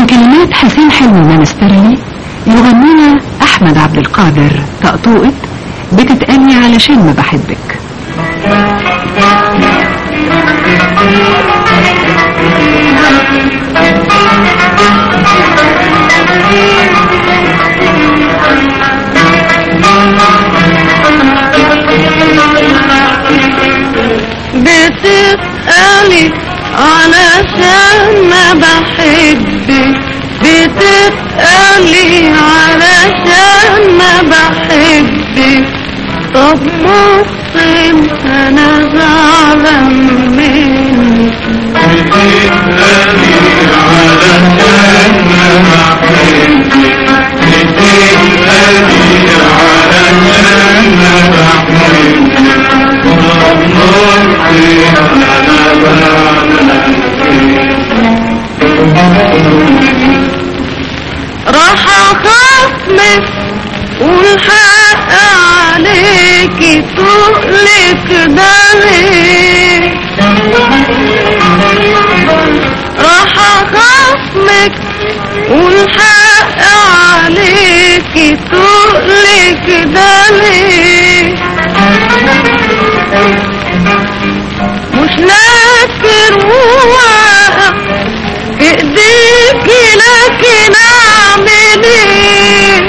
بكلمات حسين حلمي المنسترلي يغنينا أحمد عبد القادر طقطوقة بتتقالي علشان ما بحبك بتسألي علشان ما بحبك بتسألي علشان ما بحبك طب مقسم انا زعلان منك بتسألي علشان ما بحبك بتسألي علشان ما بحبك ضمنتي أنا بعمل راح اخصمك والحق عليكي تقلك ده ليه راح اخصمك والحق عليكي تقلك ده ليه مش ناكر وواقع في ايديكي لكن اعمل ايه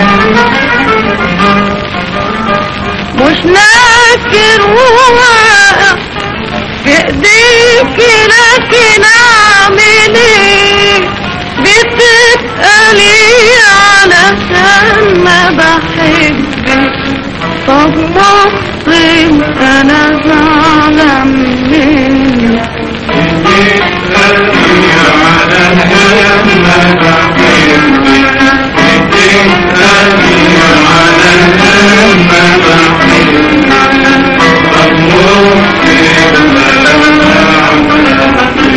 مش ناكر وواقع في ايديكي لكن اعمل ايه بتسألي علشان ما بحبك طب مصري انا زعلان منك بتسألي علشان ما بحبك بتسألي علشان ما بحبك ضمنتي أنا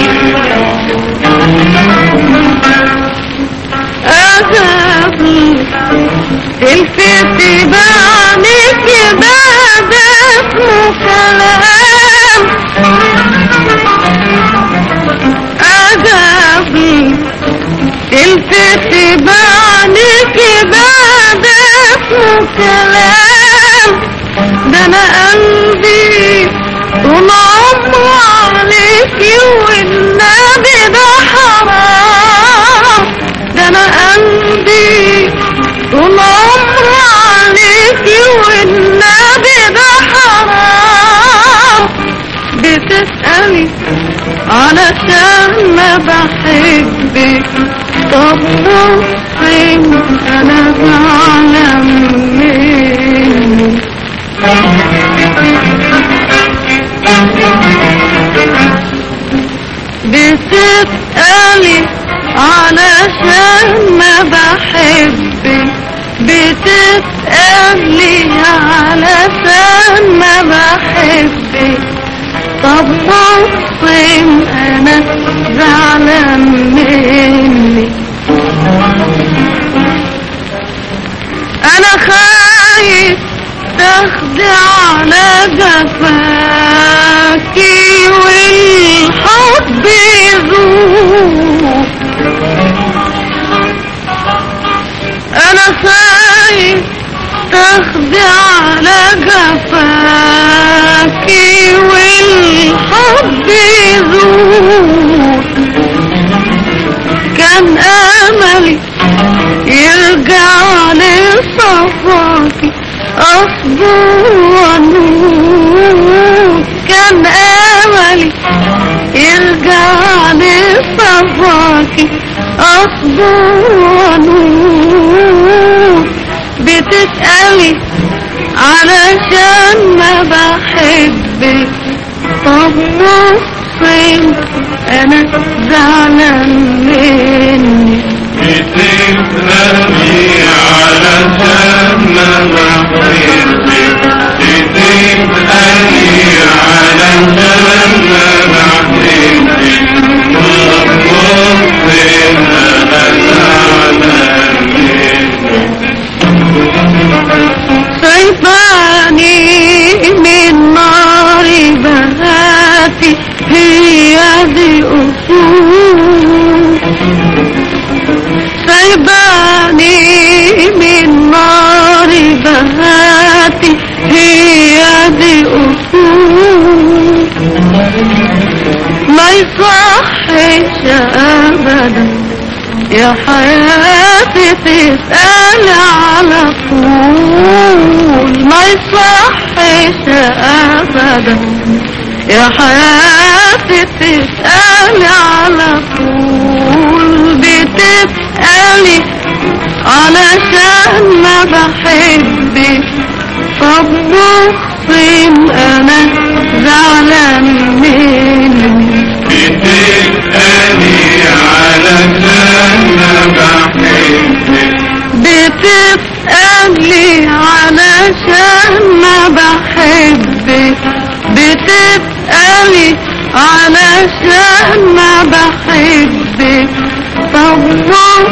أغابي الفت بعمك بعد اسمه كلام أغابي الفت بعمك بعد اسمه كلام ده انا قلبي طول عمره عليكي والنبي ده حرام ده انا قلبي طول عمره عليكي والنبي ده حرام بتسألي علشان ما بحبك طب بصي انا زعلان منك بتسألي علشان ما بحبك بتسألي علشان ما بحبك طب مصيم انا زعلان منك انا خايف تاخدي على جفاكي والحب يذوب انا خايف تاخدي على جفاكي والحب يذوب كان املي يرجع لصفاكي اصبر ونور كان املي يرجع لصفاكي اصبر ونور بتسألي علشان ما بحبك طب مصيب انا زعلان منك بتسألي علشان ما بحبك بتسألي علشان ما بحبك ضمنتي أنا زعلان منك سيطاني من نار بهاتي هي دي أصول يصحش ابدا يا حياتي تسأل على طول ما يصحش ابدا يا حياتي تسأل على طول بتسألي علشان ما بحبك طب مخصم انا زعلان مني بتسألي علشان ما بحبك بتسألي علشان ما بحبك بتسألي علشان ما بحبك طب